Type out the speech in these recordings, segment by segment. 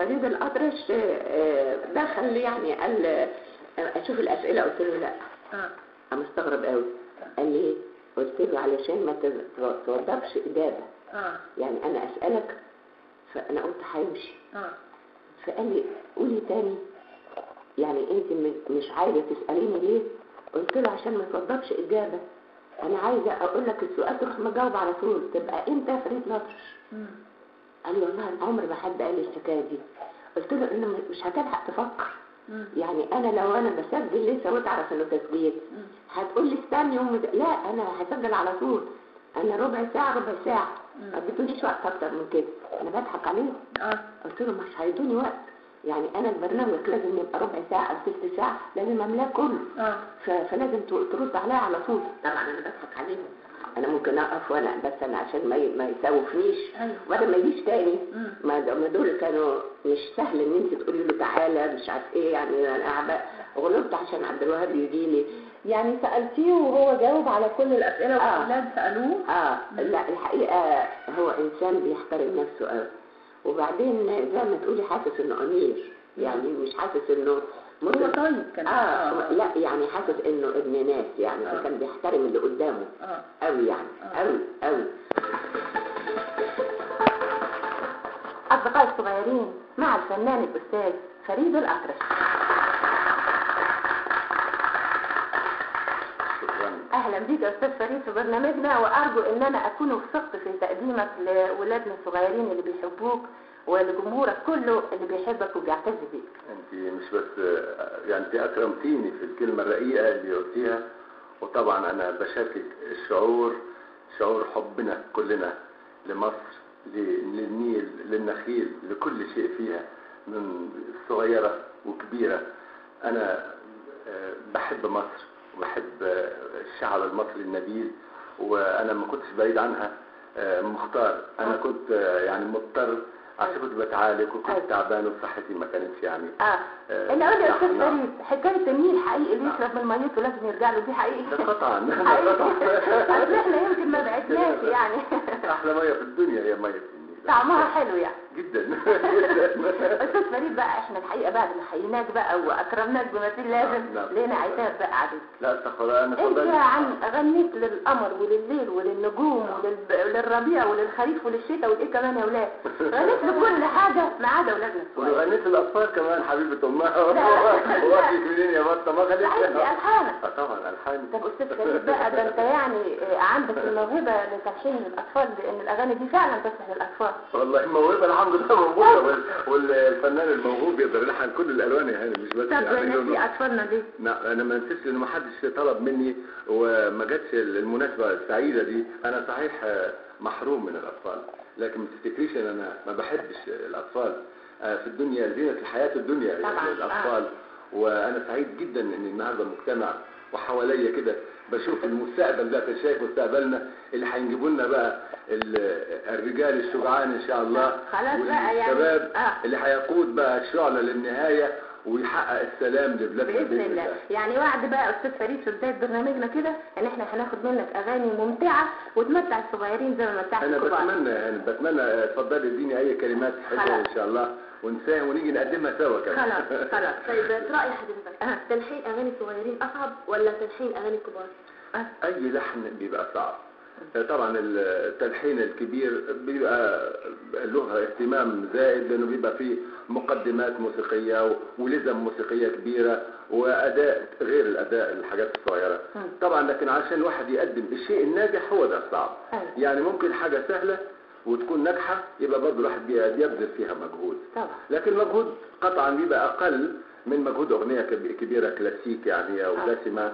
فريد الأطرش آه، آه، دخل لي يعني قال آه، أشوف الأسئلة قلت له لا اه أنا مستغرب قوي قال لي إيه؟ قلت له علشان ما تز- توضبش إجابة اه يعني أنا أسألك فأنا قلت هيمشي اه فقال لي قولي تاني يعني انت م- مش عايزه تساليني ليه قلت له عشان ما توضبش اجابه انا عايزه اقول لك السؤال تروح مجاوب على طول تبقى انت فريد لطرش مم. قال لي والله عمر ما حد قال لي الحكايه دي قلت له انه م- مش هتلحق تفكر مم. يعني انا لو انا بسجل لسه وتعرف انه تسجيل مم. هتقول لي استني يوم ده. لا انا هسجل على طول انا ربع ساعه ربع ساعه ما اديتونيش وقت اكتر من كده انا بضحك عليه اه قلت له مش هيدوني وقت يعني انا البرنامج لازم يبقى ربع ساعه او ثلث ساعه لازم املاه كله اه ف- فلازم ت- ترد عليا على طول طبعا انا بضحك عليهم انا ممكن اقف وانا بس انا عشان ما ي- ما يسوفنيش أيوة. وده ما يجيش تاني مم. ما د- ما دول كانوا مش سهل ان انت تقولي له تعالى مش عارف ايه يعني انا قاعده غلطت عشان عبد الوهاب يجي لي يعني سألتيه وهو جاوب على كل الأسئلة آه. والأولاد سألوه اه لا الحقيقه هو انسان بيحترم نفسه قوي وبعدين زي ما تقولي حاسس انه امير يعني مش حاسس انه هو ممكن طيب كان اه لا يعني حاسس انه ابن ناس يعني آه. فكان بيحترم اللي قدامه اه قوي يعني آه. قوي قوي أصدقائي الصغيرين مع الفنان الأستاذ فريد الأطرش شكرا أهلا بيك يا أستاذ فريد في برنامجنا وأرجو إن أنا أكون وفقت في تقديمك لولادنا الصغيرين اللي بيحبوك ولجمهورك كله اللي بيحبك وبيعتز بيك انت مش بس يعني انت اكرمتيني في الكلمه الرقيقه اللي قلتيها وطبعا انا بشاركك الشعور شعور حبنا كلنا لمصر ل- للنيل للنخيل لكل شيء فيها من صغيره وكبيره انا آه، بحب مصر وبحب آه، الشعب المصري النبيل وانا ما كنتش بعيد عنها آه، مختار انا كنت آه، يعني مضطر عشان كنت بتعالج وكنت أيوة. تعبان وصحتي ما كانتش يعني اه آه، اللي قول لي يا أستاذ نعم. فريد حكاية النيل حقيقي اللي يشرب من ميته لازم يرجع له دي حقيقي ده قطعا ده حقيقي قطعا أصل احنا يمكن ما بعدناش يعني احلى ميه في الدنيا هي ميه النيل طعمها حلو يعني جدا جدا استاذ فريد بقى احنا الحقيقه بعد ما حييناك بقى واكرمناك بمثيل لازم نعم. لينا عتاب بقى عليك لا استغفر الله انا انت فضلت يا عم غنيت للقمر ولليل وللنجوم وللب- وللربيع وللخريف وللشتاء والايه كمان يا ولاد غنيت لكل حاجه ما عدا ولادنا الصغيرين وغنيت الاطفال كمان حبيبه امها لا. وقفت منين يا بطه ما لا، عندي غنيت الحانك آه طبعا الحان طب استاذ فريد بقى ده انت يعني آه، عندك الموهبه لتلحين الاطفال لان الاغاني دي فعلا تصلح للاطفال والله موهبه الحمد لله موجوده وال- والفنان الموهوب يقدر يلحن كل الالوان يعني مش بس طب يعني نسي لونه. اطفالنا دي نعم انا ما نسيتش انه ما حدش طلب مني وما جاتش المناسبه السعيده دي انا صحيح آه، محروم من الاطفال لكن ما تفتكريش ان انا ما بحبش الاطفال آه، في الدنيا زينه الحياه الدنيا طبعاً، يعني الاطفال وانا سعيد جدا ان النهارده مجتمع وحواليا كده بشوف المستقبل ده شايف مستقبلنا اللي هينجبوا لنا بقى ال- الرجال الشجعان ان شاء الله خلاص بقى يعني. والشباب آه. اللي هيقود بقى الشعله للنهايه ويحقق السلام لبلادنا باذن الله يعني وعد بقى يا استاذ فريد في بدايه برنامجنا كده ان احنا هناخد منك اغاني ممتعه وتمتع الصغيرين زي ما متعت انا الكبار بتمنى يعني بتمنى اتفضلي اديني اي كلمات حلوه خلاص. ان شاء الله ونساهم ونيجي نقدمها سوا كمان خلاص خلاص طيب برأي حضرتك آه. تلحين أغاني صغيرين أصعب ولا تلحين أغاني كبار؟ آه. اي لحن بيبقى صعب طبعا التلحين الكبير بيبقى له اهتمام زائد لانه بيبقى فيه مقدمات موسيقيه و- ولزم موسيقيه كبيره واداء غير الاداء الحاجات الصغيره مم. طبعا لكن عشان الواحد يقدم الشيء الناجح هو ده الصعب أيوة. يعني ممكن حاجه سهله وتكون ناجحه يبقى برضه الواحد بي- بيبذل فيها مجهود طبعا لكن مجهود قطعا بيبقى اقل من مجهود اغنيه كب- كبيره كلاسيك يعني او آه. دسمه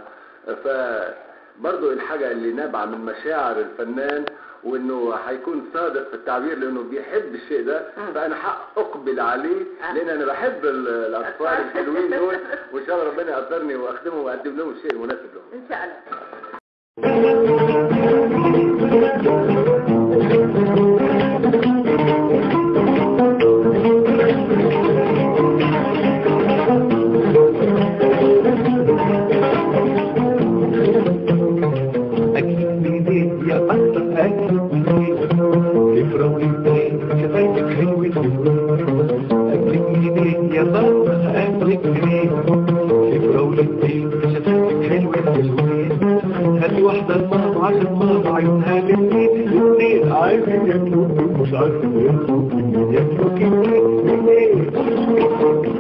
فبرضه الحاجه اللي نابعه من مشاعر الفنان وانه هيكون صادق في التعبير لانه بيحب الشيء ده مم. فانا حق اقبل عليه آه. لان انا بحب ال- الاطفال الحلوين دول وان شاء الله ربنا يقدرني واخدمهم واقدم لهم الشيء المناسب لهم ان شاء الله أكيد بإيديك يا بطل أكيد بإيديك كيف روي البين شفايفك حلوة أكيد واحدة الماما عشان ماما عيونها الاتنين الاتنين عايزين ياكلوكي ومش عارفين ياكلوكي منين ياكلوكي منين منين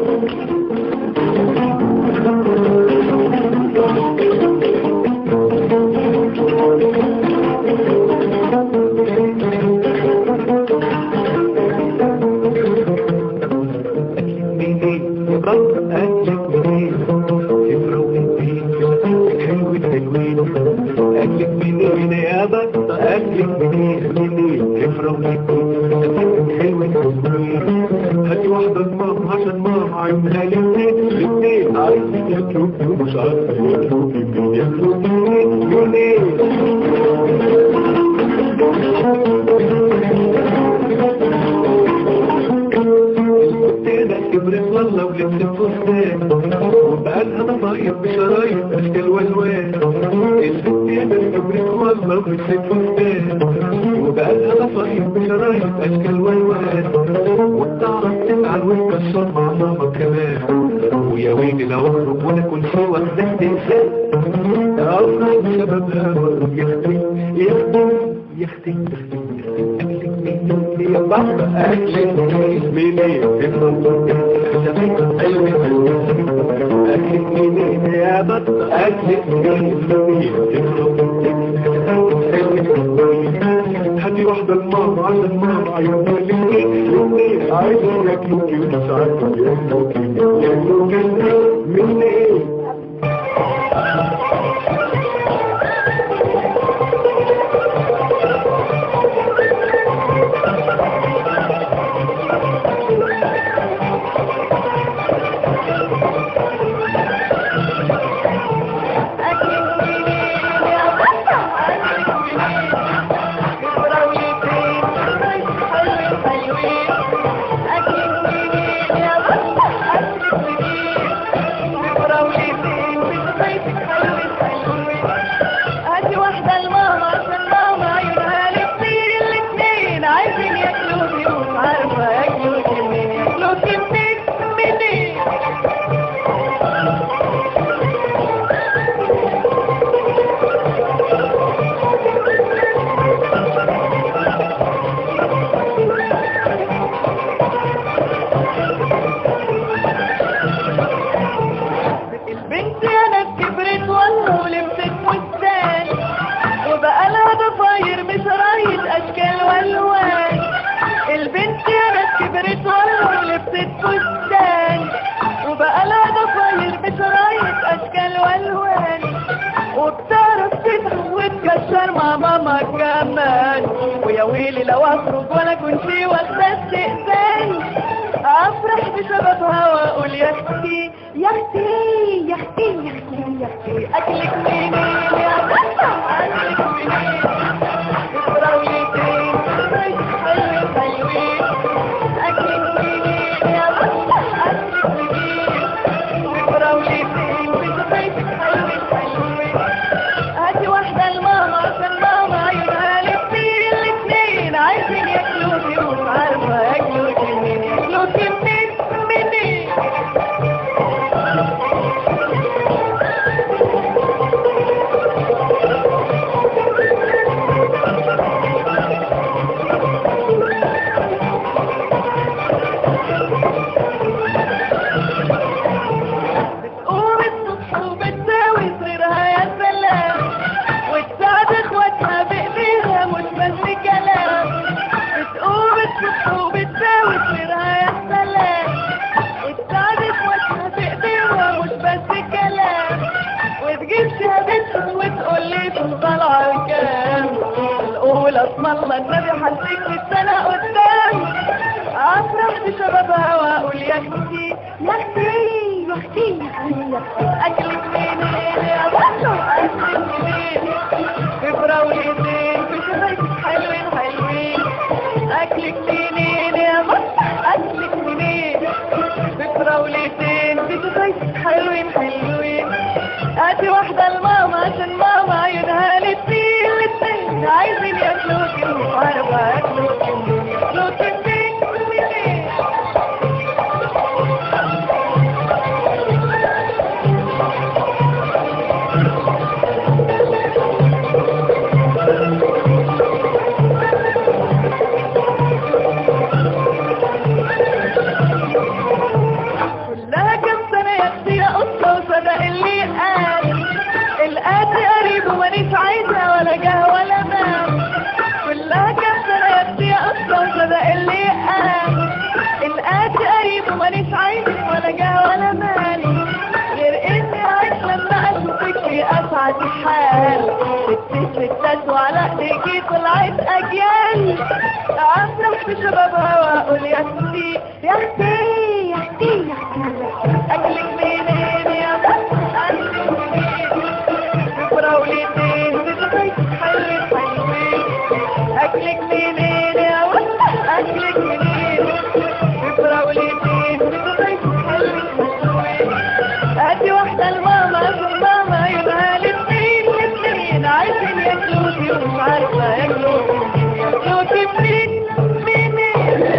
منين يا بابا أكلك منين سفرة وانتين حلوة حلوين أكلك منين يا بابا أكلك منين منين سفرة وانتين حلوة حلوين هاتي واحدة لماما عشان ماما عيونها الاتنين الاتنين عايزين ياكلوكي ومش عارفة ياكلوكي منين ياكلوكي منين منين الكتابة كبرت والله ولبست فستان وبقى لها ضفاير بشرايط اشكال والوان الكتابة كبرت والله ولبست فستان وبقى لها ضفاير بشرايط اشكال والوان وبتعرف تفعل وتكسر مع ماما كمان ويا ويلي لو اخرج وانا كل شيء واخدك تنسى افرح بسببها واقول يا اختي يا اختي يا اختي يا اختي يا بابا اكلك منين اكلك منين يا بابا اكلك منين هاتي واحدة لماما عشان ماما عيونها الاتنين الاتنين عايزين ياكلوكي ومش عارفين ياكلوكي ياكلوكي منين هاتي واحدة لماما عشان ماما عيونها الاتنين الاتنين عايزين ياكلوكي ومش عارفة ياكلوكي منين ياكلوكي منين منين البنت انا كبرت والله ولبست فستان وبقى لها ضفاير بشرايط اشكال والوان البنت انا كبرت والله ولبست فستان وبقى لها ضفاير بشرايط اشكال والوان وبتعرف تضحك وتكسر مع ماما كمان ويا ويلي لو اخرج ولا كنت واخده استئذان افرح بسببها واقول يا اختي يا اختي يا اختي يا اختي يا اختي اكلك منين يا بابا اكلك منين فراولتين حلوين حلوين اكلك منين يا بابا اكلك منين فراولتين بتبيتك حلوين حلوين هاتي واحدة لماما عشان ماما عيونها الاتنين الاتنين عايزين ياكلوكي ومش عارفة ياكلوكي منين ياكلوكي منين منين بتقوم الصبح وبتساوي صغيرها يا سلام وتساعد اخواتها بايديها مش بس كلام بتقوم الصبح وبتساوي صغيرها يا سلام وتساعد اخواتها بايديها مش بس كلام وتجيب شهادتها وتقول لي تفضل على الكام الاولى اسم الله النبي حسيك في السنه قدام افرح بشبابها واقول يا اختي يا اختي يا اختي يا اختي يا اختي اكلك منين يا بطل اكلك منين في فراولتين في شبايك حلوين حلوين اكلك منين يا بطل اكلك منين في فراولتين في شبايك حلوين حلوين هاتي واحدة لماما عشان ماما عيونها الاتنين الاتنين عايزين ياكلوكي ومش عارفة ياكلوكي منين ياكلوكي منين منين بعد حال ست ستات وعلى ايديكي طلعت اجيال افرح في شبابها واقول يا اختي يا اختي يا اختي يا اختي اكلك منين يا اكلك منين براولتين بتغير حلوين حلوين اكلك منين يا اكلك منين براولتين بتغير حلوين حلوين ادي واحدة لماما ثم ماما يبقى الاثنين الاثنين عايزين ياكلوكي ومش عارفة ياكلوكي ياكلوكي منين منين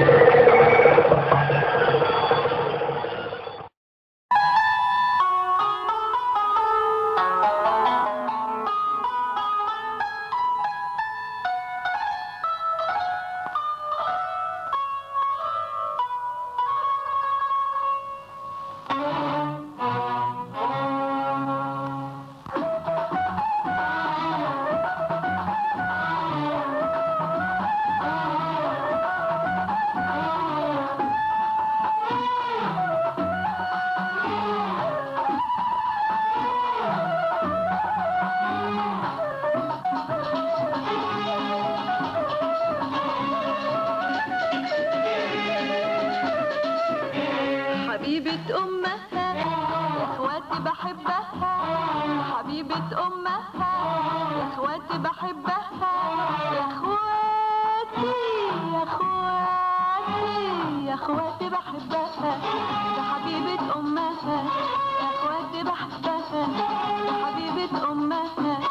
حبيبة أمها يا إخواتي بحبها حبيبة أمها يا إخواتي بحبها يا إخواتي يا إخواتي يا إخواتي بحبها يا حبيبة أمها يا إخواتي بحبها يا حبيبة أمها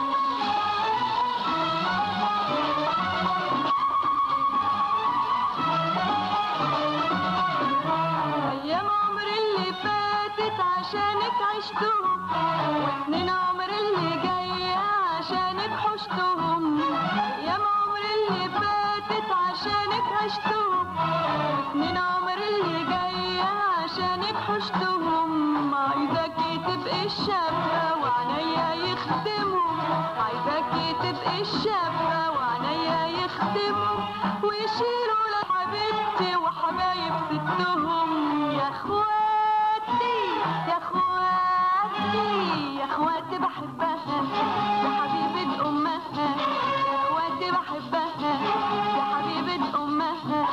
أيام عمر اللي فاتت عشانك عشتهم وسنين عمر اللي جاية عشانك حشتهم أيام عمر اللي فاتت عشانك عشتهم وسنين عمر اللي جاية عشانك حشتهم عايزاكي تبقي الشابة وعنيا يخدموا عايزاكي تبقي الشابة وعنيا يخدموا ويشيلوا لك حبيبتي وحبايب ستهم يا اخواتي يا اخواتي يا اخواتي بحبها يا حبيبة امها يا اخواتي بحبها يا حبيبة امها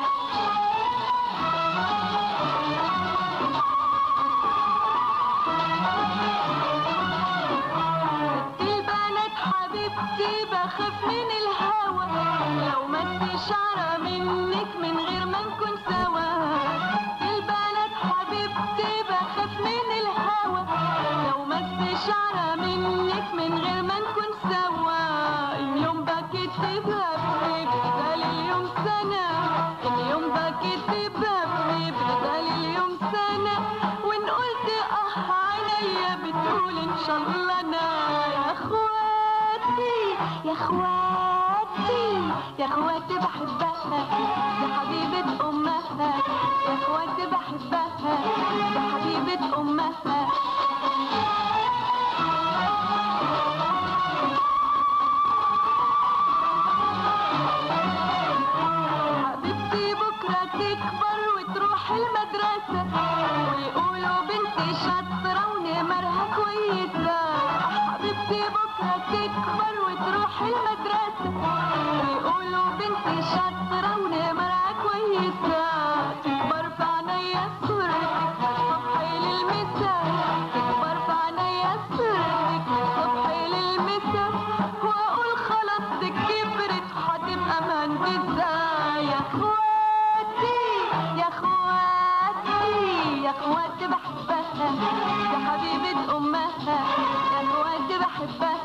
البنات حبيبتي بخاف من الهوى لو مس شعرة منك من غير ما نكون سوا البنات حبيبتي بخاف من الهوى لو مس شعرة منك من غير ما نكون سوا اليوم بكيت ببكي بدل اليوم سنة اليوم بكيت ببكي بدل اليوم سنة وان قلت اه عينيا بتقول ان شاء الله انا يا اخواتي يا اخواتي يا اخواتي بحبها يا حبيبة امها يا اخواتي بحبها يا حبيبة امها حبيبتي بكرة تكبر وتروح المدرسة ويقولوا بنتي شاطرة ونمرها كويسة حبيبتي بكرة تكبر وتروح المدرسة ويقولوا بنتي شاطرة ونمرها كويسة تكبر في عينيا صورتك من الصبح للمساء تكبر في عينيا صورتك من الصبح للمساء واقول خلاص دي كبرت هتبقى مهندسة يا اخواتي يا اخواتي يا اخواتي بحبها يا حبيبة امها يا اخواتي بحبها